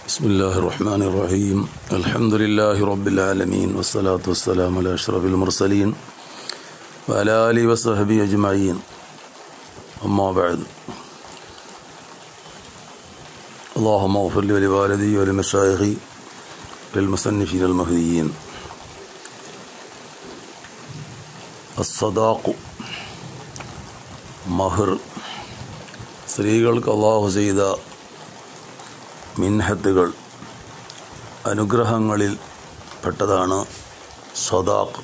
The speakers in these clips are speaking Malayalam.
بسم الله الرحمن الرحيم الحمد لله رب العالمين والصلاة والسلام على أشرف المرسلين وعلى آله وصحبه أجمعين أما بعد اللهم اغفر لي ولوالدي ولمشايخي وللمصنفين المهديين الصداق മഹർ സ്ത്രീകൾക്ക് അള്ളാഹു ചെയ്ത മിൻഹത്തുകൾ അനുഗ്രഹങ്ങളിൽ പെട്ടതാണ് സ്വദാഖ്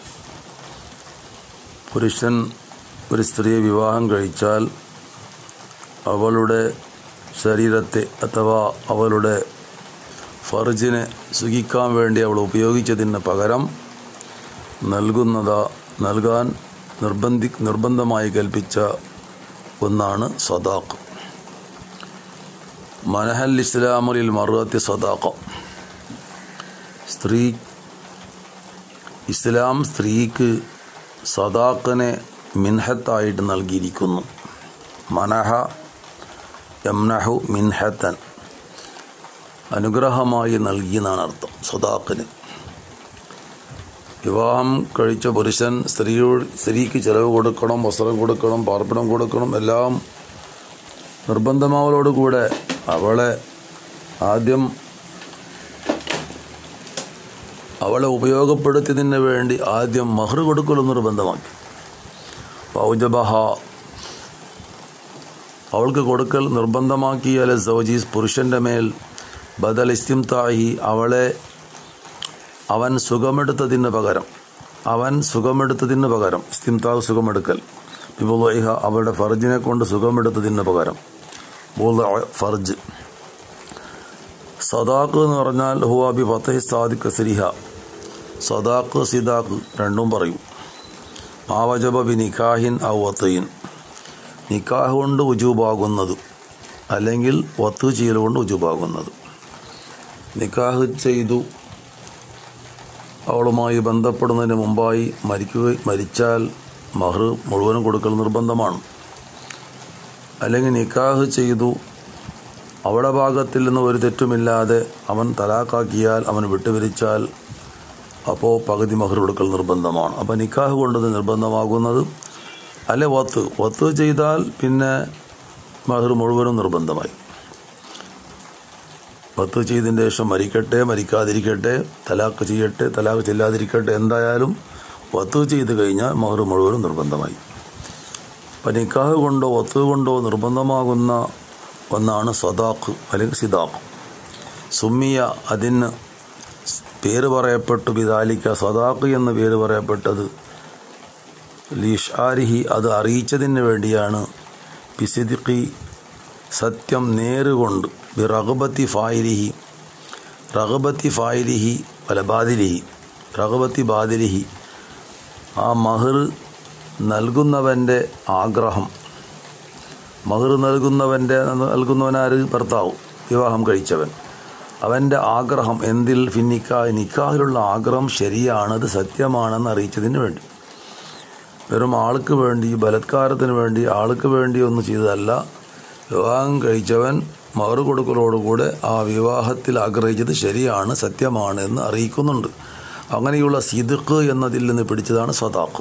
പുരുഷൻ ഒരു സ്ത്രീയെ വിവാഹം കഴിച്ചാൽ അവളുടെ ശരീരത്തെ അഥവാ അവളുടെ ഫർജിനെ സുഖിക്കാൻ വേണ്ടി അവൾ ഉപയോഗിച്ചതിന് പകരം നൽകുന്നത് നൽകാൻ നിർബന്ധി നിർബന്ധമായി കൽപ്പിച്ച ഒന്നാണ് സദാഖ് മനഹൽ ഇസ്ലാമുലിൽ മറുപത്തി സദാഖ സ്ത്രീ ഇസ്ലാം സ്ത്രീക്ക് സദാഖിനെ മിൻഹത്തായിട്ട് നൽകിയിരിക്കുന്നു മനഹ യംനഹു മിൻഹത്തൻ അനുഗ്രഹമായി നൽകിയെന്നാണ് അർത്ഥം സദാഖിന് വിവാഹം കഴിച്ച പുരുഷൻ സ്ത്രീയോട് സ്ത്രീക്ക് ചിലവ് കൊടുക്കണം വസ്ത്രം കൊടുക്കണം പാർപ്പിടം കൊടുക്കണം എല്ലാം നിർബന്ധമാവലോടുകൂടെ അവളെ ആദ്യം അവളെ ഉപയോഗപ്പെടുത്തിയതിന് വേണ്ടി ആദ്യം മഹർ കൊടുക്കലും നിർബന്ധമാക്കി ഔജബഹ അവൾക്ക് കൊടുക്കൽ നിർബന്ധമാക്കിയാൽ സൗജീസ് പുരുഷൻ്റെ മേൽ ബദൽ ഇസ്തിംതാഹി അവളെ അവൻ സുഖമെടുത്തതിന് പകരം അവൻ സുഖമെടുത്തതിന് പകരം ഇസ്തിംതാവ് സുഖമെടുക്കൽ ബിബുലൈഹ അവളുടെ ഫർജിനെ കൊണ്ട് സുഖമെടുത്തതിന് പകരം ഫർജ് സദാഖ് എന്ന് പറഞ്ഞാൽ ഹുവാബി ഫത്തഹി സാദിഖ് സിരിഹ സദാഖ് സിദാഖ് രണ്ടും പറയും ആവജബ ബി നിക്കാഹിൻ ഔ വത്തയിൻ നിക്കാഹ് കൊണ്ട് ഉജൂബാകുന്നത് അല്ലെങ്കിൽ വത്ത് ചെയ്യൽ കൊണ്ട് ഉജൂബാകുന്നത് നിക്കാഹ് ചെയ്തു അവളുമായി ബന്ധപ്പെടുന്നതിന് മുമ്പായി മരിക്കുക മരിച്ചാൽ മഹർ മുഴുവനും കൊടുക്കൽ നിർബന്ധമാണ് അല്ലെങ്കിൽ നിക്കാഹ് ചെയ്തു അവളുടെ ഭാഗത്തിൽ നിന്ന് ഒരു തെറ്റുമില്ലാതെ അവൻ തലാക്കാക്കിയാൽ അവൻ വിട്ടുപിരിച്ചാൽ അപ്പോൾ പകുതി മഹർ കൊടുക്കൽ നിർബന്ധമാണ് അപ്പോൾ നിക്കാഹ് കൊണ്ടത് നിർബന്ധമാകുന്നത് അല്ലെ വത്ത് വത്ത് ചെയ്താൽ പിന്നെ മഹർ മുഴുവനും നിർബന്ധമായി വത്ത് ചെയ്തതിന് ശേഷം മരിക്കട്ടെ മരിക്കാതിരിക്കട്ടെ തലാക്ക് ചെയ്യട്ടെ തലാക്ക് ചെല്ലാതിരിക്കട്ടെ എന്തായാലും വത്ത് ചെയ്ത് കഴിഞ്ഞാൽ മഹർ മുഴുവനും നിർബന്ധമായി അപ്പം നിക്കാഹ് കൊണ്ടോ വത്ത് കൊണ്ടോ നിർബന്ധമാകുന്ന ഒന്നാണ് സദാഖ് അല്ലെങ്കിൽ സിദാഖ് സുമ്മിയ അതിന് പേര് പറയപ്പെട്ടു ബിദാലിക്ക സദാഖ് എന്ന് പേര് പറയപ്പെട്ടത് ലീഷാരിഹി അത് അറിയിച്ചതിന് വേണ്ടിയാണ് പിസിദിഖി സത്യം നേരുകൊണ്ട് ബി റഗബത്തി ഫായിലിഹി റഗബത്തി ഫായിലിഹി അല്ല ബാദിലിഹി റഗബത്തി ബാദിലിഹി ആ മഹർ നൽകുന്നവൻ്റെ ആഗ്രഹം മഹർ നൽകുന്നവൻ്റെ നൽകുന്നവനാര് ഭർത്താവ് വിവാഹം കഴിച്ചവൻ അവൻ്റെ ആഗ്രഹം എന്തിൽ ഫിന്നിക്കാ നിക്കാഹിലുള്ള ആഗ്രഹം ശരിയാണ് അത് സത്യമാണെന്ന് അറിയിച്ചതിന് വേണ്ടി വെറും ആൾക്ക് വേണ്ടി ബലത്കാരത്തിന് വേണ്ടി ആൾക്ക് വേണ്ടി ഒന്നും ചെയ്തതല്ല വിവാഹം കഴിച്ചവൻ മഹർ കൊടുക്കലോടുകൂടെ ആ വിവാഹത്തിൽ ആഗ്രഹിച്ചത് ശരിയാണ് സത്യമാണ് എന്ന് അറിയിക്കുന്നുണ്ട് അങ്ങനെയുള്ള സിദുക്ക് എന്നതിൽ നിന്ന് പിടിച്ചതാണ് സദാഖ്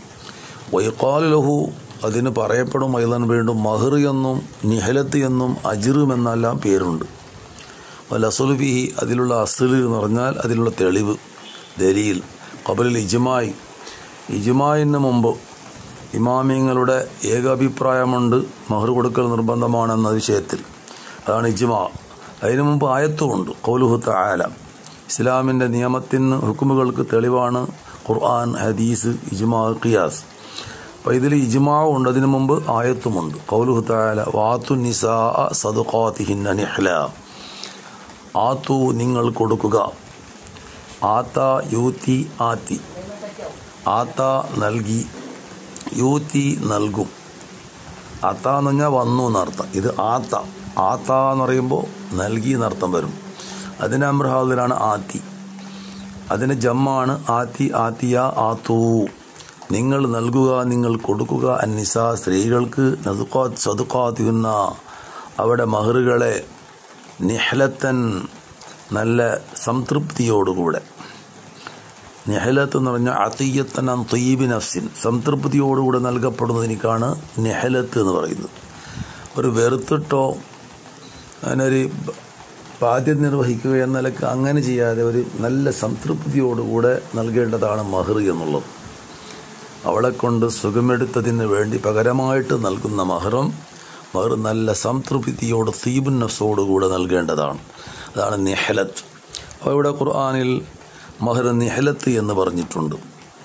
വൈക്കാലു അതിന് പറയപ്പെടും മൈതാൻ വീണ്ടും മഹർ എന്നും നിഹലത്ത് എന്നും അജിറും എന്നെല്ലാം പേരുണ്ട് ലസുൽഫിഹി അതിലുള്ള അസുൽ എന്ന് പറഞ്ഞാൽ അതിലുള്ള തെളിവ് ദലീൽ കബലിൽ ഇജ്മായി ഇജ്മായിന് മുമ്പ് ഇമാമിങ്ങളുടെ ഏകാഭിപ്രായമുണ്ട് മഹർ കൊടുക്കൽ നിർബന്ധമാണെന്ന വിഷയത്തിൽ അതാണ് ഇജ്മാ അതിനു മുമ്പ് ആയത്തുമുണ്ട് കൗലുഹു തായാല ഇസ്ലാമിൻ്റെ നിയമത്തിന് ഹുക്കുമുകൾക്ക് തെളിവാണ് ഖുർആൻ ഹദീസ് ഇജ്മാ ഖിയാസ് അപ്പോൾ ഇതിൽ ഇജ്മാവും ഉണ്ട് അതിനു മുമ്പ് ആയത്തുമുണ്ട് കൗലുഹു തായാല വാത്തു നിസാ സദുഖാത്തിഹിന്ന നിഹ്ല ആത്തു നിങ്ങൾ കൊടുക്കുക ആത്ത യൂത്തി ആത്തി ആത്ത നൽകി യൂത്തി നൽകും ആത്ത എന്ന് പറഞ്ഞാൽ വന്നു എന്നർത്ഥം ഇത് ആത്ത ആത്ത എന്ന് പറയുമ്പോൾ നൽകി എന്നർത്ഥം വരും അതിന് അമ്രഹാദിലാണ് ആത്തി അതിന് ജമ്മാണ് ആത്തി ആത്തിയ ആത്തൂ നിങ്ങൾ നൽകുക നിങ്ങൾ കൊടുക്കുക അന്നിസ സ്ത്രീകൾക്ക് സതുക്കാത്തിയുന്ന അവിടെ മഹറുകളെ നിഹ്ലത്തൻ നല്ല സംതൃപ്തിയോടുകൂടെ നെഹലത്ത് എന്ന് പറഞ്ഞാൽ അതീയത്തന തൊയ്യബി നഫ്സിൻ സംതൃപ്തിയോടുകൂടെ നൽകപ്പെടുന്നതിനേക്കാണ് നെഹലത്ത് എന്ന് പറയുന്നത് ഒരു വെറുത്തിട്ടോ അതിനൊരു ബാധ്യത നിർവഹിക്കുക എന്ന നിലക്ക് അങ്ങനെ ചെയ്യാതെ ഒരു നല്ല സംതൃപ്തിയോടുകൂടെ നൽകേണ്ടതാണ് മഹർ എന്നുള്ളത് അവളെ കൊണ്ട് സുഖമെടുത്തതിന് വേണ്ടി പകരമായിട്ട് നൽകുന്ന മഹറും മഹർ നല്ല സംതൃപ്തിയോട് തീബുൻ നഫ്സോടുകൂടെ നൽകേണ്ടതാണ് അതാണ് നിഹലത്ത് അപ്പോൾ ഇവിടെ ഖുർആാനിൽ മഹർ നിഹലത്ത് എന്ന് പറഞ്ഞിട്ടുണ്ട്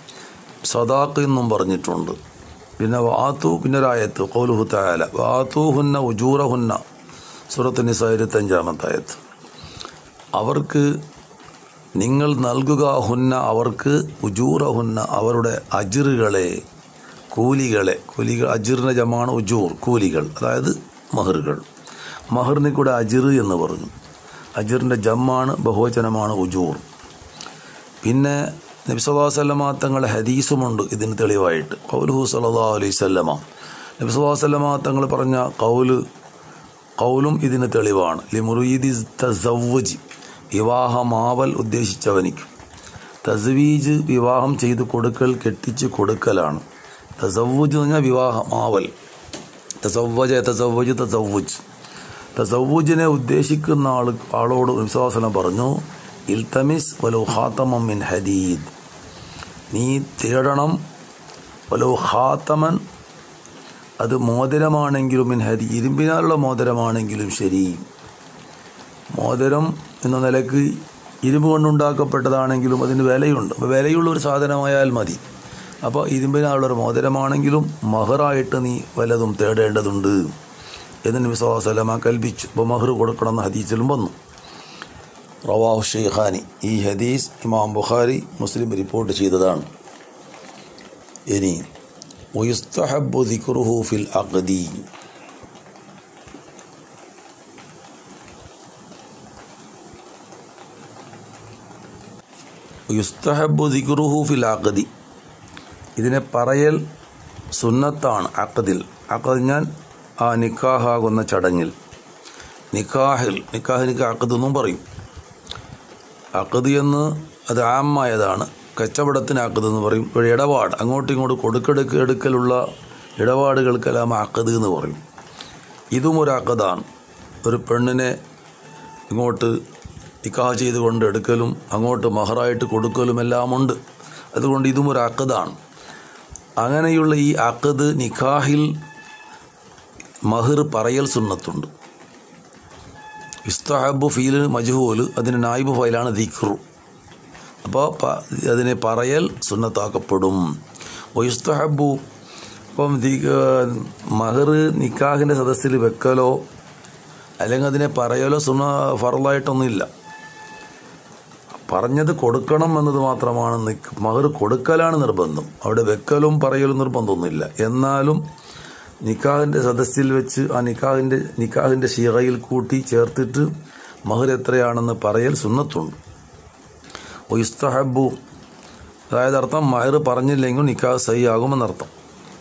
സദാഖ് എന്നും പറഞ്ഞിട്ടുണ്ട് പിന്നെ വാത്തു പിന്നെ ഒരായത്ത് കൗലുഹു തായാല വാത്തു ഹുന്ന ഉജൂറ ഹുന്ന സുറത്ത് നിസ ഇരുപത്തഞ്ചാമത്തെ ആയത്ത് അവർക്ക് നിങ്ങൾ നൽകുക ഹുന്ന അവർക്ക് ഉജൂറ ഹുന്ന അവരുടെ അജിറുകളെ കൂലികളെ കൂലികൾ അജിറിൻ്റെ ജമാണ് ഉജൂർ കൂലികൾ അതായത് മഹറുകൾ മഹറിനെ കൂടെ അജിർ എന്ന് പറഞ്ഞു അജിറിൻ്റെ ജമ്മാണ് ബഹുവചനമാണ് ഉജൂർ പിന്നെ നബിസ്വല്ലാസ്ലമ തങ്ങളുടെ ഹദീസുമുണ്ട് ഇതിന് തെളിവായിട്ട് കൗലുഹു സല്ലാ അലൈഹി സ്വല്ലമ നബിസ്വല്ലാസ്ലമ തങ്ങൾ പറഞ്ഞ കൗല് കൗലും ഇതിന് തെളിവാണ് ലിമുറീദി തസവ്വജ് വിവാഹമാവൽ ഉദ്ദേശിച്ചവനിക്ക് തസ്വീജ് വിവാഹം ചെയ്ത് കൊടുക്കൽ കെട്ടിച്ച് കൊടുക്കലാണ് തസവ്വുജ് എന്ന് പറഞ്ഞാൽ വിവാഹമാവൽ തസവ്വജ തസവ്വജ് തസവ്വുജ് തസവ്വുജിനെ ഉദ്ദേശിക്കുന്ന ആൾ ആളോട് വിശ്വാസനം പറഞ്ഞു ഇൽത്തമിസ് വലോ ഹാത്തമം മിൻ ഹദീദ് നീ തേടണം വലോ ഹാത്തമൻ അത് മോതിരമാണെങ്കിലും മിൻ ഹദി ഇരുമ്പിനാലുള്ള മോതിരമാണെങ്കിലും ശരി മോതിരം എന്ന നിലക്ക് ഇരുമ്പ് കൊണ്ടുണ്ടാക്കപ്പെട്ടതാണെങ്കിലും അതിന് വിലയുണ്ട് അപ്പോൾ വിലയുള്ള ഒരു സാധനമായാൽ മതി അപ്പോൾ ഇരുമ്പിനാളുള്ളൊരു മോതിരമാണെങ്കിലും മഹറായിട്ട് നീ വല്ലതും തേടേണ്ടതുണ്ട് എന്ന് നബി സ്വലാസ്ലമ കൽപ്പിച്ചു അപ്പോൾ മഹർ കൊടുക്കണമെന്ന് ഹദീസിലും വന്നു റവാഹു ഷെയ്ഖാനി ഈ ഹദീസ് ഇമാം ബുഖാരി മുസ്ലിം റിപ്പോർട്ട് ചെയ്തതാണ് ഇനി വയുസ്തഹബു ദിക്റുഹു ഫിൽ അഖദി യുസ്തഹബു ദിക്റുഹു ഫിൽ അഖദി ഇതിനെ പറയൽ സുന്നത്താണ് അക്കദിൽ അക്കത് ഞാൻ ആ നിക്കാഹാകുന്ന ചടങ്ങിൽ നിക്കാഹിൽ നിക്കാഹിനിക്ക് അക്കത് എന്നും പറയും അക്കത് എന്ന് അത് ആമായതാണ് കച്ചവടത്തിന് അക്കത് എന്ന് പറയും ഒരു ഇടപാട് അങ്ങോട്ടും ഇങ്ങോട്ടും കൊടുക്കെടുക്ക് എടുക്കലുള്ള ഇടപാടുകൾക്കെല്ലാം അക്കത് എന്ന് പറയും ഇതും ഒരു അക്കതാണ് ഒരു പെണ്ണിനെ ഇങ്ങോട്ട് നിക്കാഹ് ചെയ്തുകൊണ്ട് എടുക്കലും അങ്ങോട്ട് മഹറായിട്ട് കൊടുക്കലും എല്ലാം ഉണ്ട് അതുകൊണ്ട് ഇതും ഒരു അക്കതാണ് അങ്ങനെയുള്ള ഈ അക്കത് നിക്കാഹിൽ മഹിർ പറയൽ സുന്നത്തുണ്ട് ഇസ്തഹബു ഫീല് മജ്ഹൂല് അതിന് നായിബ് ഫൈലാണ് ദിക്റു അപ്പോൾ അതിനെ പറയൽ സുന്നത്താക്കപ്പെടും ഒയിസ്തഹബു ഇപ്പം മഹർ നിക്കാഹിൻ്റെ സദസ്സിൽ വെക്കലോ അല്ലെങ്കിൽ അതിനെ പറയലോ സുന്ന ഫറലായിട്ടൊന്നുമില്ല പറഞ്ഞത് കൊടുക്കണം എന്നത് മാത്രമാണ് മഹർ കൊടുക്കലാണ് നിർബന്ധം അവിടെ വെക്കലും പറയലും നിർബന്ധമൊന്നുമില്ല എന്നാലും നിക്കാഹിൻ്റെ സദസ്സിൽ വെച്ച് ആ നിക്കാഹിൻ്റെ നിക്കാഹിൻ്റെ ശിറയിൽ കൂട്ടി ചേർത്തിട്ട് മഹർ എത്രയാണെന്ന് പറയൽ സുന്നത്തുണ്ട് ഒയിസ്തഹബു അതായത് അർത്ഥം മഹർ പറഞ്ഞില്ലെങ്കിൽ നിക്കാഹ് സഹിയാകുമെന്നർത്ഥം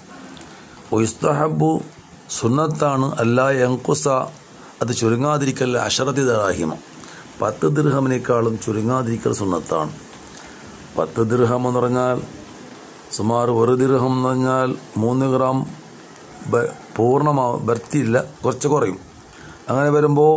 ഒയിസ്തഹബു സുന്നത്താണ് അല്ല എങ്കുസ അത് ചുരുങ്ങാതിരിക്കൽ അഷറത്തി ദറാഹിമ പത്ത് ദൃഹമിനേക്കാളും ചുരുങ്ങാതിരിക്കൽ സുന്നത്താണ് പത്ത് ദൃഹം എന്ന് പറഞ്ഞാൽ സുമാർ ഒരു ദൃഹം എന്ന് പറഞ്ഞാൽ മൂന്ന് ഗ്രാം പൂർണ്ണമാ ഭർത്തിയില്ല കുറച്ച് കുറയും അങ്ങനെ വരുമ്പോൾ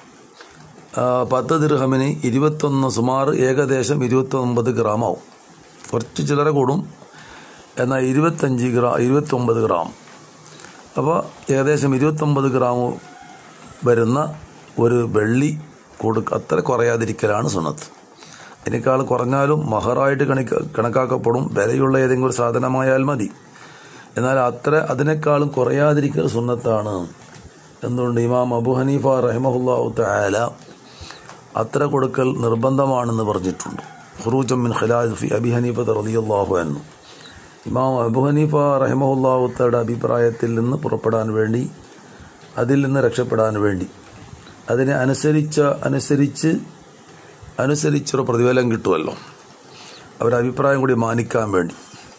പത്ത് ദൃഹമിന് ഇരുപത്തൊന്ന് സുമാർ ഏകദേശം ഇരുപത്തൊമ്പത് ഗ്രാം ആവും കുറച്ച് ചില്ലറ കൂടും എന്നാൽ ഇരുപത്തഞ്ച് ഗ്രാം ഇരുപത്തൊമ്പത് ഗ്രാം അപ്പോൾ ഏകദേശം ഇരുപത്തൊമ്പത് ഗ്രാം വരുന്ന ഒരു വെള്ളി കൊടുക്ക അത്ര കുറയാതിരിക്കലാണ് സുന്നത്ത് അതിനേക്കാൾ കുറഞ്ഞാലും മഹറായിട്ട് കണിക്ക കണക്കാക്കപ്പെടും വിലയുള്ള ഏതെങ്കിലും ഒരു സാധനമായാൽ മതി എന്നാൽ അത്ര അതിനേക്കാളും കുറയാതിരിക്കൽ സുന്നത്താണ് എന്തുകൊണ്ട് ഇമാം അബു ഹനീഫ റഹിമഹുല്ലാഹു തആല അത്ര കൊടുക്കൽ നിർബന്ധമാണെന്ന് പറഞ്ഞിട്ടുണ്ട് ഖുറൂജം മിൻ ഖിലാജ് ഫി അബി ഹനീഫ റളിയല്ലാഹു അൻഹു ഇമാം അബു ഹനീഫ റഹിമഹുല്ലാഹു തയുടെ അഭിപ്രായത്തിൽ നിന്ന് പുറപ്പെടാൻ വേണ്ടി അതിൽ നിന്ന് രക്ഷപ്പെടാൻ വേണ്ടി അതിനെ അനുസരിച്ച അനുസരിച്ച് അനുസരിച്ചൊരു പ്രതിഫലം കിട്ടുമല്ലോ അവരുടെ അഭിപ്രായം കൂടി മാനിക്കാൻ വേണ്ടി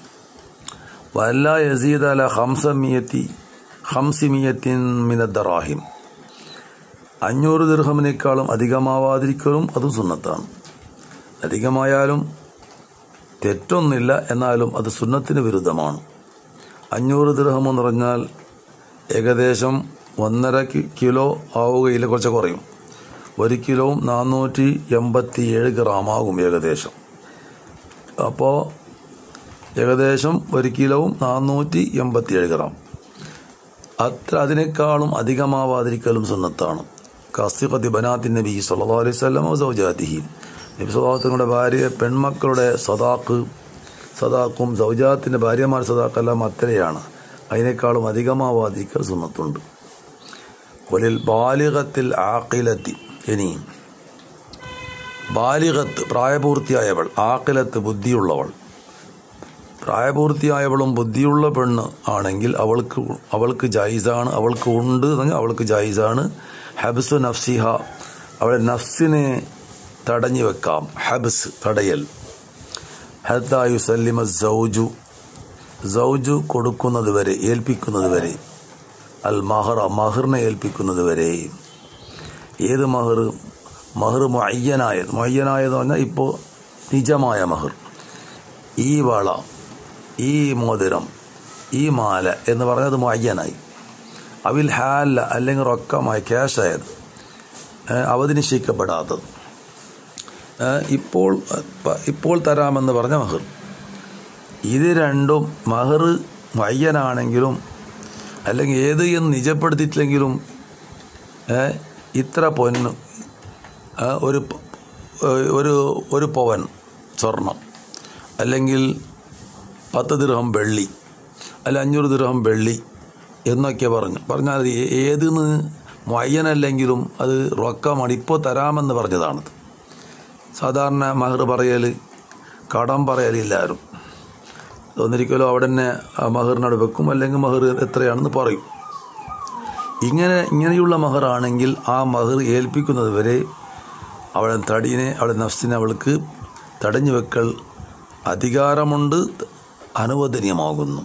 വല്ല യസീദ് അല ഹംസമിയത്തി ഹംസിമിയത്തിൻ മിനദ്ദറാഹിം അഞ്ഞൂറ് ദീർഘമിനേക്കാളും അധികമാവാതിരിക്കലും അതും സുന്നത്താണ് അധികമായാലും തെറ്റൊന്നില്ല എന്നാലും അത് സുന്നത്തിന് വിരുദ്ധമാണ് അഞ്ഞൂറ് ദീർഘം എന്ന് പറഞ്ഞാൽ ഏകദേശം ഒന്നര കി- കിലോ ആവുകയില്ല കുറച്ച് കുറയും ഒരു കിലോവും നാനൂറ്റി എൺപത്തി ഏഴ് ഗ്രാം ആകും ഏകദേശം അപ്പോൾ ഏകദേശം ഒരു കിലോവും നാനൂറ്റി എൺപത്തി ഏഴ് ഗ്രാം അത്ര അതിനേക്കാളും അധികമാവാതിരിക്കലും സുന്നത്താണ് കസ്തിഖത്തി ബനാത്തി നബി സല്ലല്ലാഹു അലൈഹി വസല്ലം സൗജാതിഹി നബി സ്വഭാവത്തിങ്ങളുടെ ഭാര്യ പെൺമക്കളുടെ സദാക്ക് സദാക്കും സൗജാത്തിൻ്റെ ഭാര്യമാർ സദാക്കെല്ലാം അത്രയാണ് അതിനേക്കാളും അധികമാവാതിരിക്കൽ സുന്നത്തുണ്ട് ഒലിൽ ബാലികത്തിൽ ആക്കിലത്തി ഇനി ബാലികത്ത് പ്രായപൂർത്തിയായവൾ ആക്കിലത്ത് ബുദ്ധിയുള്ളവൾ പ്രായപൂർത്തിയായവളും ബുദ്ധിയുള്ള പെണ്ണ് ആണെങ്കിൽ അവൾക്ക് അവൾക്ക് ജൈസാണ് അവൾക്ക് ഉണ്ട് എന്നെങ്കിൽ അവൾക്ക് ജൈസാണ് ഹബ്സു നഫ്സിഹ അവളെ നഫ്സിനെ തടഞ്ഞു വെക്കാം ഹബ്സ് തടയൽ ഹത്തായു സല്ലിമ സൗജു സൗജു കൊടുക്കുന്നത് വരെ ഏൽപ്പിക്കുന്നത് വരെ അൽ മഹറ മഹറിനെ ഏൽപ്പിക്കുന്നത് വരെ ഏത് മഹർ മഹർ മൊയ്യനായത് മൊയ്യനായത് പറഞ്ഞാൽ ഇപ്പോൾ നിജമായ മഹർ ഈ വള ഈ മോതിരം ഈ മാല എന്ന് പറഞ്ഞത് മൊയ്യനായി അവിൽ ഹാല അല്ലെങ്കിൽ റൊക്കമായി ക്യാഷായത് അവധിനിശ്ചയിക്കപ്പെടാത്തത് ഏ, ഇപ്പോൾ പ- ഇപ്പോൾ തരാമെന്ന് പറഞ്ഞ മഹർ ഇത് രണ്ടും മഹർ മയ്യനാണെങ്കിലും അല്ലെങ്കിൽ ഏത് എന്ന് നിജപ്പെടുത്തിയിട്ടില്ലെങ്കിലും ഏ, ഇത്ര പൊന്ന് ഏ, ഒരു പ- ഒരു ഒരു പവൻ സ്വർണം അല്ലെങ്കിൽ പത്ത് ദിർഹം വെള്ളി അല്ല അഞ്ഞൂറ് ദിർഹം വെള്ളി എന്നൊക്കെ പറഞ്ഞു പറഞ്ഞാൽ അത് ഏ- ഏതെന്ന് മയ്യനല്ലെങ്കിലും അത് റൊക്കമാണ് ഇപ്പോൾ തരാമെന്ന് പറഞ്ഞതാണത് സാധാരണ മഹർ പറയൽ കടം പറയലില്ലാരും ഒന്നിരിക്കലും അവിടെ തന്നെ ആ മഹറിനോട് വെക്കും അല്ലെങ്കിൽ മഹർ എത്രയാണെന്ന് പറയും ഇങ്ങനെ ഇങ്ങനെയുള്ള മഹറാണെങ്കിൽ ആ മഹർ ഏൽപ്പിക്കുന്നത് വരെ അവളെ തടീനെ അവളെ നഫ്സിനെ അവൾക്ക് തടഞ്ഞു വെക്കൽ അധികാരമുണ്ട് അനുവദനീയമാകുന്നു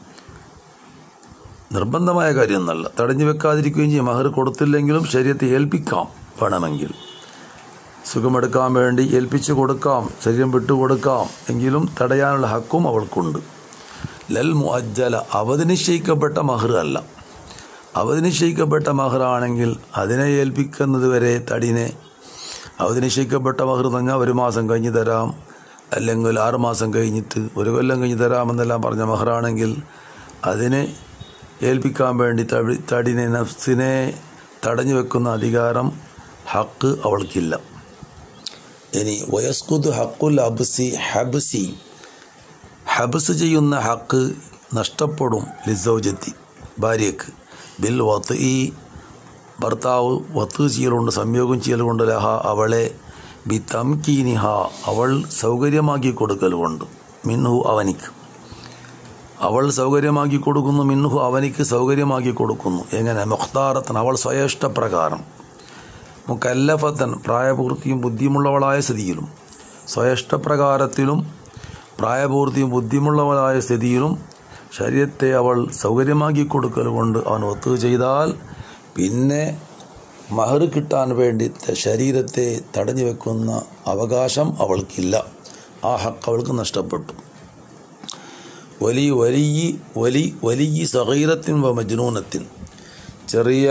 നിർബന്ധമായ കാര്യമൊന്നല്ല തടഞ്ഞു വെക്കാതിരിക്കുകയും ചെയ്യും മഹർ കൊടുത്തില്ലെങ്കിലും ശരീരത്തെ ഏൽപ്പിക്കാം വേണമെങ്കിൽ സുഖമെടുക്കാൻ വേണ്ടി ഏൽപ്പിച്ചു കൊടുക്കാം ശരീരം വിട്ടുകൊടുക്കാം എങ്കിലും തടയാനുള്ള ഹക്കും അവൾക്കുണ്ട് ലൽ മുഅജ്ജല അവധിനിശ്ചയിക്കപ്പെട്ട മഹർ അല്ല അവധിനിശ്ചയിക്കപ്പെട്ട മഹറാണെങ്കിൽ അതിനെ ഏൽപ്പിക്കുന്നത് വരെ തടിനെ അവധിനിശ്ചയിക്കപ്പെട്ട മഹർ പറഞ്ഞാൽ ഒരു മാസം കഴിഞ്ഞ് തരാം അല്ലെങ്കിൽ ആറ് മാസം കഴിഞ്ഞിട്ട് ഒരു കൊല്ലം കഴിഞ്ഞ് തരാമെന്നെല്ലാം പറഞ്ഞ മഹറാണെങ്കിൽ അതിനെ ഏൽപ്പിക്കാൻ വേണ്ടി തടി തടിനെ നഫ്സിനെ തടഞ്ഞു വെക്കുന്ന അധികാരം ഹക്ക് അവൾക്കില്ല ഇനി വയസ്കുദ് ഹക്കുൽ അബ്സി ഹബ്സി ഹബ്സ് ചെയ്യുന്ന ഹക്ക് നഷ്ടപ്പെടും ലിസൗജത്തി ഭാര്യയ്ക്ക് ബിൽ വത്ത് ഈ ഭർത്താവ് വത്ത് ചെയ്യലുണ്ട് സംയോഗം ചെയ്യലുകൊണ്ട് ലഹ അവളെ ബി തംകീനിഹ അവൾ സൗകര്യമാക്കി കൊടുക്കൽ കൊണ്ട് മിൻഹു അവനിക്ക് അവൾ സൗകര്യമാക്കി കൊടുക്കുന്നു മിൻഹു അവനിക്ക് സൗകര്യമാക്കി കൊടുക്കുന്നു എങ്ങനെ മുഖ്താറത്തൻ അവൾ സ്വയഷ്ടപ്രകാരം മുക്കല്ലഫത്തൻ പ്രായപൂർത്തിയും ബുദ്ധിമുള്ളവളായ സ്ഥിതിയിലും സ്വയഷ്ടപ്രകാരത്തിലും പ്രായപൂർത്തിയും ബുദ്ധിമുള്ളവളായ സ്ഥിതിയിലും ശരീരത്തെ അവൾ സൗകര്യമാക്കി കൊടുക്കൽ കൊണ്ട് അവൻ ഒത്തു ചെയ്താൽ പിന്നെ മഹർ കിട്ടാൻ വേണ്ടി ത- ശരീരത്തെ തടഞ്ഞു വെക്കുന്ന അവകാശം അവൾക്കില്ല ആ ഹക്ക് അവൾക്ക് നഷ്ടപ്പെട്ടു വലിയ വലിയ വലി വലിയ സഹീറത്തിൻ വ മജ്നൂനത്തിൻ ചെറിയ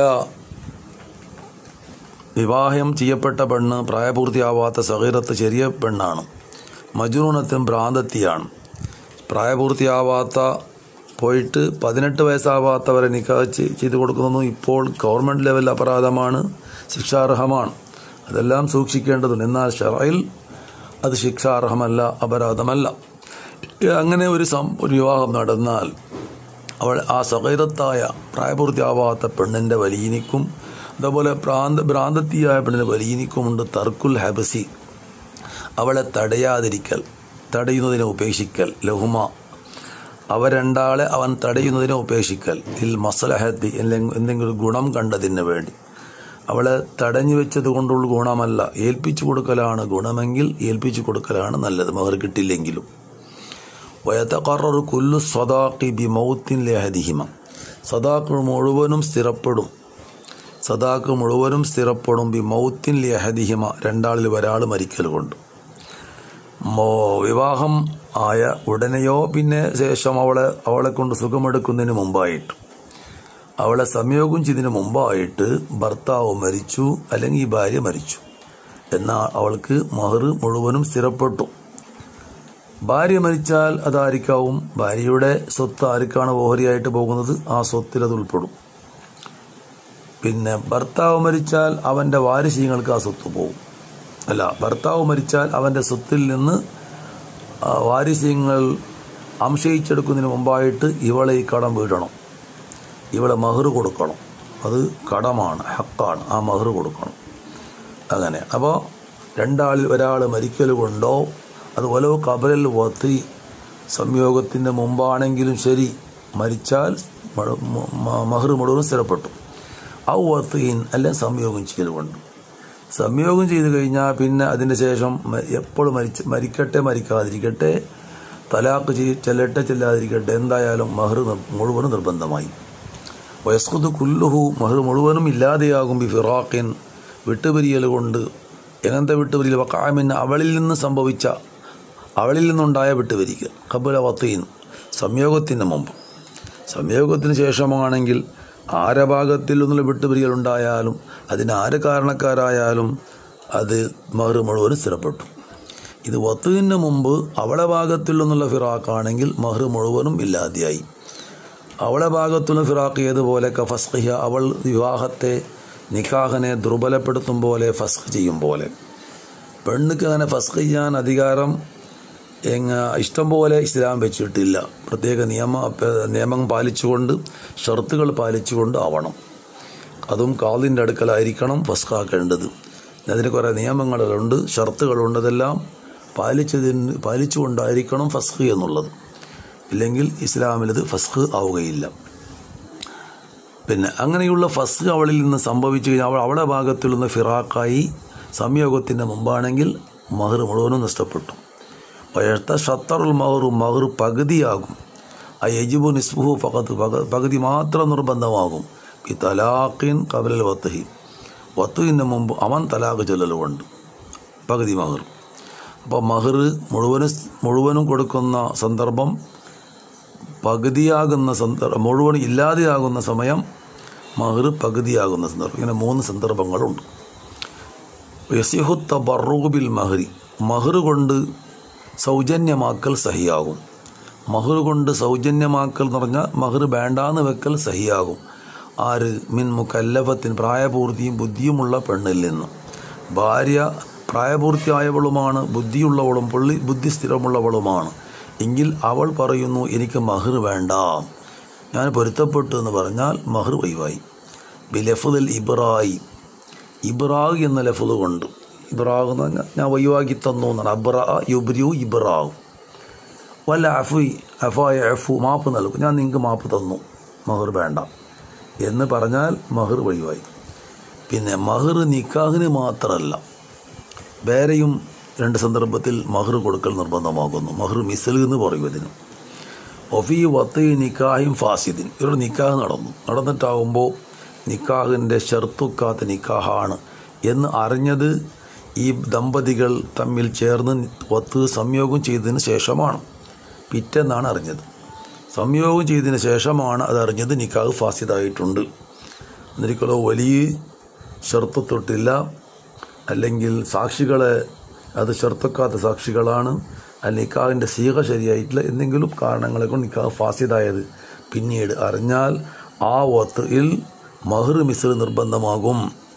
വിവാഹം ചെയ്യപ്പെട്ട പെണ്ണ് പ്രായപൂർത്തിയാവാത്ത സഹീറത്ത് ചെറിയ പെണ്ണാണ് മജുനൂനത്തും ഭ്രാന്തത്തിയാണ് പ്രായപൂർത്തിയാവാത്ത പോയിട്ട് പതിനെട്ട് വയസ്സാവാത്തവരെ നിക്കാഹ് ചെ- ചെയ്തു കൊടുക്കുന്നതും ഇപ്പോൾ ഗവൺമെൻറ് ലെവൽ അപരാധമാണ് ശിക്ഷാർഹമാണ് അതെല്ലാം സൂക്ഷിക്കേണ്ടതുണ്ട് എന്നാൽ ഷറയിൽ അത് ശിക്ഷാർഹമല്ല അപരാധമല്ല അങ്ങനെ ഒരു സം ഒരു വിവാഹം നടന്നാൽ അവൾ ആ സഹൈറത്തായ പ്രായപൂർത്തിയാവാത്ത പെണ്ണിൻ്റെ വലിയനിക്കും അതുപോലെ ഭ്രാന്ത ഭ്രാന്തത്തിയായ പെണ്ണിൻ്റെ വലിയനിക്കുമുണ്ട് തർക്കുൽ ഹബസി അവളെ തടയാതിരിക്കൽ തടയുന്നതിനെ ഉപേക്ഷിക്കൽ ലഹുമ അവ രണ്ടാളെ അവൻ തടയുന്നതിനെ ഉപേക്ഷിക്കൽ ഇൽ മസലഹത്തി അല്ലെങ്കിൽ എന്തെങ്കിലും ഗുണം കണ്ടതിന് വേണ്ടി അവളെ തടഞ്ഞു വെച്ചത് കൊണ്ടുള്ള ഗുണമല്ല ഏൽപ്പിച്ചു കൊടുക്കലാണ് ഗുണമെങ്കിൽ ഏൽപ്പിച്ചു കൊടുക്കലാണ് നല്ലത് മഹർ കിട്ടില്ലെങ്കിലും വയത്തക്കറർ കുല്ലു സദാഖി ബി മൗത്തിൻ ലഹദിഹിമ സദാഖ് മുഴുവനും സ്ഥിരപ്പെടും സദാക്ക് മുഴുവനും സ്ഥിരപ്പെടും ബി മൗത്തിൻ ലിയഹദിഹിമ രണ്ടാളിൽ ഒരാൾ മരിക്കൽ കൊണ്ട് മോ വിവാഹം ആയ ഉടനെയോ പിന്നെ ശേഷം അവളെ അവളെ കൊണ്ട് സുഖമെടുക്കുന്നതിന് മുമ്പായിട്ട് അവളെ സംയോഗം ചെയ്തതിന് മുമ്പായിട്ട് ഭർത്താവ് മരിച്ചു അല്ലെങ്കിൽ ഈ ഭാര്യ മരിച്ചു എന്നാൽ അവൾക്ക് മഹർ മുഴുവനും സ്ഥിരപ്പെട്ടു ഭാര്യ മരിച്ചാൽ അതായിരിക്കാവും ഭാര്യയുടെ സ്വത്ത് ആർക്കാണ് ഓഹരിയായിട്ട് പോകുന്നത് ആ സ്വത്തിൽ അത് ഉൾപ്പെടും പിന്നെ ഭർത്താവ് മരിച്ചാൽ അവൻ്റെ വാരിശീങ്ങൾക്ക് ആ സ്വത്ത് പോകും അല്ല ഭർത്താവ് മരിച്ചാൽ അവൻ്റെ സ്വത്തിൽ നിന്ന് ആ വാരിശീങ്ങൾ അംശയിച്ചെടുക്കുന്നതിന് മുമ്പായിട്ട് ഇവളെ ഈ കടം വീടണം ഇവളെ മഹർ കൊടുക്കണം അത് കടമാണ് ഹക്കാണ് ആ മഹർ കൊടുക്കണം അങ്ങനെ അപ്പോൾ രണ്ടാളിൽ ഒരാൾ മരിക്കൽ കൊണ്ടോ അത് ഓരോ കബരൽ വത്തി സംയോഗത്തിൻ്റെ മുമ്പാണെങ്കിലും ശരി മരിച്ചാൽ മഹർ മുഴുവൻ സ്ഥിരപ്പെട്ടു ആ വത്തീൻ അല്ലെങ്കിൽ സംയോഗം ചെയ്യൽ കൊണ്ട് സംയോഗം ചെയ്തു കഴിഞ്ഞാൽ പിന്നെ അതിന് ശേഷം എപ്പോഴും മരിച്ച് മരിക്കട്ടെ മരിക്കാതിരിക്കട്ടെ തലാക്ക് ചെയ് ചെല്ലട്ടെ ചെല്ലാതിരിക്കട്ടെ എന്തായാലും മഹർ മുഴുവനും നിർബന്ധമായി വയസ്കുത് കുല്ലുഹു മഹർ മുഴുവനും ഇല്ലാതെയാകും ബി ഫിറാഖിൻ വിട്ടുപിരിയൽ കൊണ്ട് എങ്ങനത്തെ വിട്ടുപിരിയൽ വക്കാമിൻ അവളിൽ നിന്ന് സംഭവിച്ച അവളിൽ നിന്നുണ്ടായ വിട്ടുപിരിക്കൽ കബുല വത്തീൻ സംയോഗത്തിന് മുമ്പ് സംയോഗത്തിന് ശേഷമാണെങ്കിൽ ആരെ ഭാഗത്തിൽ നിന്നുള്ള വിട്ടുപിരിയൽ ഉണ്ടായാലും അതിന് ആര് കാരണക്കാരായാലും അത് മഹർ മുഴുവനും സ്ഥിരപ്പെട്ടു ഇത് വത്തുവിന് മുമ്പ് അവളെ ഭാഗത്തിൽ നിന്നുള്ള ഫിറാഖാണെങ്കിൽ മഹർ മുഴുവനും ഇല്ലാതെയായി അവളെ ഭാഗത്തുള്ള ഫിറാഖ് ഏതുപോലെ ഫസ്ഖിഹ അവൾ വിവാഹത്തെ നിക്കാഹനെ ദുർബലപ്പെടുത്തും പോലെ ഫസ്ഖ് ചെയ്യും പോലെ പെണ്ണുക്ക് അങ്ങനെ ഫസ്ഖ് ചെയ്യാൻ അധികാരം എങ്ങ ഇഷ്ടം പോലെ ഇസ്ലാം വെച്ചിട്ടില്ല പ്രത്യേക നിയമ നിയമം പാലിച്ചുകൊണ്ട് ഷർത്തുകൾ പാലിച്ചുകൊണ്ട് ആവണം അതും കാതിൻ്റെ അടുക്കലായിരിക്കണം ഫസ്ഖാക്കേണ്ടത് അതിന് കുറേ നിയമങ്ങളുണ്ട് ഷർത്തുകളുണ്ട് അതെല്ലാം പാലിച്ചതിന് പാലിച്ചുകൊണ്ടായിരിക്കണം ഫസ്ഖ് എന്നുള്ളത് ഇല്ലെങ്കിൽ ഇസ്ലാമിലത് ഫസ്ഖ് ആവുകയില്ല പിന്നെ അങ്ങനെയുള്ള ഫസ്ഖ് അവളിൽ നിന്ന് സംഭവിച്ചു കഴിഞ്ഞാൽ അവൾ അവളുടെ ഭാഗത്തിൽ നിന്ന് ഫിറാക്കായി സംയോഗത്തിൻ്റെ മുമ്പാണെങ്കിൽ മഹർ മുഴുവനും നഷ്ടപ്പെട്ടു പഴത്ത ഷത്തറുൽ മഹറു മഹർ പകുതിയാകും ആ യജിബു നിസ്ബുഹു ഫകത്ത് പകുതി മാത്രം നിർബന്ധമാകും ഈ തലാഖിൻ കബലൽ വത്തഹി വത്തുവിന് മുമ്പ് അവൻ തലാഖ് ചൊല്ലലുകൊണ്ട് പകുതി മഹർ അപ്പോൾ മഹർ മുഴുവനും മുഴുവനും കൊടുക്കുന്ന സന്ദർഭം പകുതിയാകുന്ന സന്ദർഭം മുഴുവൻ ഇല്ലാതെയാകുന്ന സമയം മഹർ പകുതിയാകുന്ന സന്ദർഭം ഇങ്ങനെ മൂന്ന് സന്ദർഭങ്ങളുണ്ട് യസിഹു തബറുബിൽ മഹരി മഹർ കൊണ്ട് സൗജന്യമാക്കൽ സഹിയാകും മഹർ കൊണ്ട് സൗജന്യമാക്കൽ എന്ന് പറഞ്ഞാൽ മഹർ വേണ്ടാന്ന് വെക്കൽ സഹിയാകും ആര് മിൻ മുക്കല്ലഫത്തിന് പ്രായപൂർത്തിയും ബുദ്ധിയുമുള്ള പെണ്ണിൽ നിന്ന് ഭാര്യ പ്രായപൂർത്തിയായവളുമാണ് ബുദ്ധിയുള്ളവളും പുള്ളി ബുദ്ധി സ്ഥിരമുള്ളവളുമാണ് എങ്കിൽ അവൾ പറയുന്നു എനിക്ക് മഹർ വേണ്ട ഞാൻ പൊരുത്തപ്പെട്ടു എന്ന് പറഞ്ഞാൽ മഹർ വൈവായി ബിലഫുദൽ ഇബ്രായി ഇബ്രാഗ് എന്ന ലഫുദ് കൊണ്ട് ഇബ്രാഗ് എന്ന് പറഞ്ഞാൽ ഞാൻ വൈവാക്കി തന്നു എന്നാണ് അബ്ര യുബ്രു ഇബ്രാഗ് വല്ല അഫു അഫായ അഫു മാപ്പ് നൽകും ഞാൻ നിങ്ങൾക്ക് മാപ്പ് തന്നു മഹർ വേണ്ട എന്ന് പറഞ്ഞാൽ മഹർ വഴിവായി പിന്നെ മഹർ നിക്കാഹിന് മാത്രമല്ല വേറെയും രണ്ട് സന്ദർഭത്തിൽ മഹർ കൊടുക്കൽ നിർബന്ധമാകുന്നു മഹർ മിസൽ എന്ന് പറയും ഇതിന് ഒഫി വത്ത് നിക്കാഹിം ഫാസിദിൻ ഇവരുടെ നിക്കാഹ് നടന്നു നടന്നിട്ടാകുമ്പോൾ നിക്കാഹിൻ്റെ ഷർത്തുക്കാത്ത നിക്കാഹാണ് എന്ന് അറിഞ്ഞത് ഈ ദമ്പതികൾ തമ്മിൽ ചേർന്ന് ഒത്ത് സംയോഗം ചെയ്തതിന് ശേഷമാണ് പിറ്റെന്നാണ് അറിഞ്ഞത് സംയോഗം ചെയ്തതിന് ശേഷമാണ് അത് അറിഞ്ഞത് നിക്കാഹ് ഫാസിദായിട്ടുണ്ട് എന്നിരിക്കലോ വലിയ ഷർത്ത് തൊട്ടില്ല അല്ലെങ്കിൽ സാക്ഷികളെ അത് ഷർത്തക്കാത്ത സാക്ഷികളാണ് അല്ല നിക്കാഹിൻ്റെ സീക ശരിയായിട്ടില്ല എന്തെങ്കിലും കാരണങ്ങളെ കൊണ്ട് നിക്കാഹ് ഫാസിദായത് പിന്നീട് അറിഞ്ഞാൽ ആ ഒത്തിൽ മഹർ മിസിൽ നിർബന്ധമാകും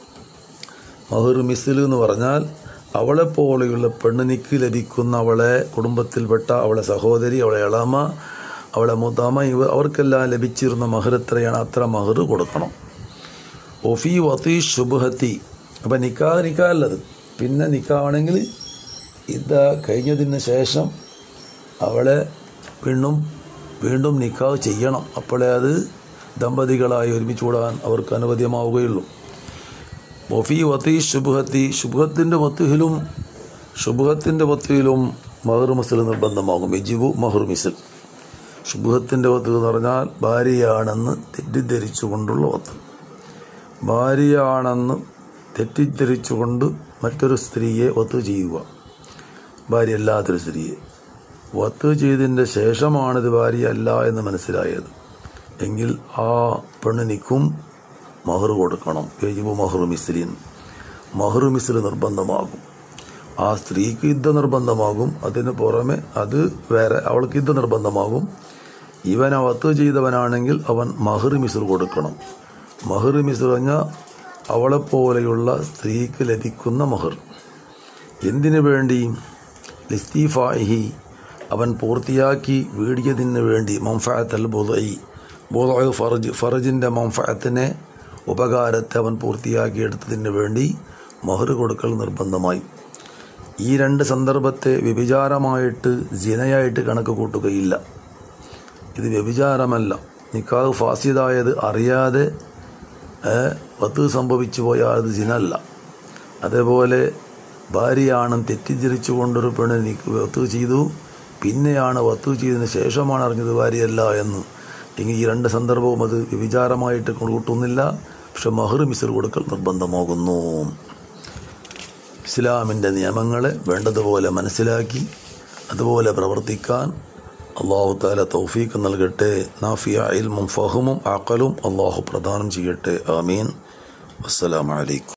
മഹർ മിസിൽ എന്ന് പറഞ്ഞാൽ അവളെപ്പോലെയുള്ള പെണ്ണിനിക്ക് ലഭിക്കുന്ന അവളെ കുടുംബത്തിൽപ്പെട്ട അവളെ സഹോദരി അവളെ ഇളമ അവളെ മുതാമ ഇവ അവർക്കെല്ലാം ലഭിച്ചിരുന്ന മഹർ എത്രയാണ് അത്ര മഹർ കൊടുക്കണം ഒഫി വത്തി ശുഭഹത്തി അപ്പം നിക്കാഹ് നിക്കാഹല്ലത് പിന്നെ നിക്കാണെങ്കിൽ ഇത് കഴിഞ്ഞതിന് ശേഷം അവളെ വീണ്ടും വീണ്ടും നിക്കാഹ് ചെയ്യണം അപ്പോഴേ അത് ദമ്പതികളായി ഒരുമിച്ച് കൂടാൻ അവർക്ക് അനുവദ്യമാവുകയുള്ളൂ ഒഫി വത്തി ശുഭഹത്തി ശുഭത്തിൻ്റെ വത്തുഹിലും ശുഭത്തിൻ്റെ വത്തുഹിലും മഹർ മിസിൽ നിർബന്ധമാകും എജിബു മഹർ മിസിൽ ശുഭത്തിൻ്റെ വത്ത് എന്ന് പറഞ്ഞാൽ ഭാര്യയാണെന്ന് തെറ്റിദ്ധരിച്ചുകൊണ്ടുള്ള വത്ത് ഭാര്യയാണെന്ന് തെറ്റിദ്ധരിച്ചുകൊണ്ട് മറ്റൊരു സ്ത്രീയെ ഒത്തു ചെയ്യുക ഭാര്യ അല്ലാത്തൊരു സ്ത്രീയെ ഒത്തു ചെയ്തതിൻ്റെ ശേഷമാണ് ഇത് ഭാര്യയല്ല എന്ന് മനസ്സിലായത് എങ്കിൽ ആ പെണ്ണിനിക്കും മഹർ കൊടുക്കണം യജിബു മഹർ മിസ്ലിൻ മഹർ മിസ്ൽ നിർബന്ധമാകും ആ സ്ത്രീക്ക് യുദ്ധ നിർബന്ധമാകും അതിന് പുറമെ അത് വേറെ അവൾക്ക് യുദ്ധ നിർബന്ധമാകും ഇവൻ അവത്ത് ചെയ്തവനാണെങ്കിൽ അവൻ മഹർ മിസ്ർ കൊടുക്കണം മഹർ മിസ്ർ പറഞ്ഞാൽ അവളെപ്പോലെയുള്ള സ്ത്രീക്ക് ലഭിക്കുന്ന മഹർ എന്തിനു വേണ്ടി ലിസ്തീഫാഹി അവൻ പൂർത്തിയാക്കി വീടിയതിന് വേണ്ടി മംഫാത്തൽ ബുദൈ ബുദൈ ഫർജ് ഫർജിൻ്റെ മംഫാത്തിനെ ഉപകാരത്തെ അവൻ പൂർത്തിയാക്കിയെടുത്തതിന് വേണ്ടി മഹർ കൊടുക്കൽ നിർബന്ധമായി ഈ രണ്ട് സന്ദർഭത്തെ വ്യഭിചാരമായിട്ട് ജിനയായിട്ട് കണക്ക് കൂട്ടുകയില്ല ഇത് വ്യഭിചാരമല്ല നിക്കാഹ് ഫാസിദായത് അറിയാതെ വത്ത് സംഭവിച്ചു പോയാൽ അത് ജിനല്ല അതേപോലെ ഭാര്യയാണെന്ന് തെറ്റിദ്ധരിച്ചു കൊണ്ടൊരു പെണ്ണ് വത്ത് ചെയ്തു പിന്നെയാണ് വത്ത് ചെയ്തതിന് ശേഷമാണ് അറിഞ്ഞത് ഭാര്യയല്ല എന്ന് എങ്കിൽ ഈ രണ്ട് സന്ദർഭവും അത് വ്യഭിചാരമായിട്ട് കൂട്ടുന്നില്ല പക്ഷെ മഹർ മിസർ കൊടുക്കൽ നിർബന്ധമാകുന്നു ഇസ്ലാമിൻ്റെ നിയമങ്ങളെ വേണ്ടതുപോലെ മനസ്സിലാക്കി അതുപോലെ പ്രവർത്തിക്കാൻ അള്ളാഹു താല തൗഫീക്ക് നൽകട്ടെ നാഫിയ ഇൽമും ഫഹമും അക്കലും അള്ളാഹു പ്രദാനം ചെയ്യട്ടെ ആമീൻ അസ്സലാമലൈക്കും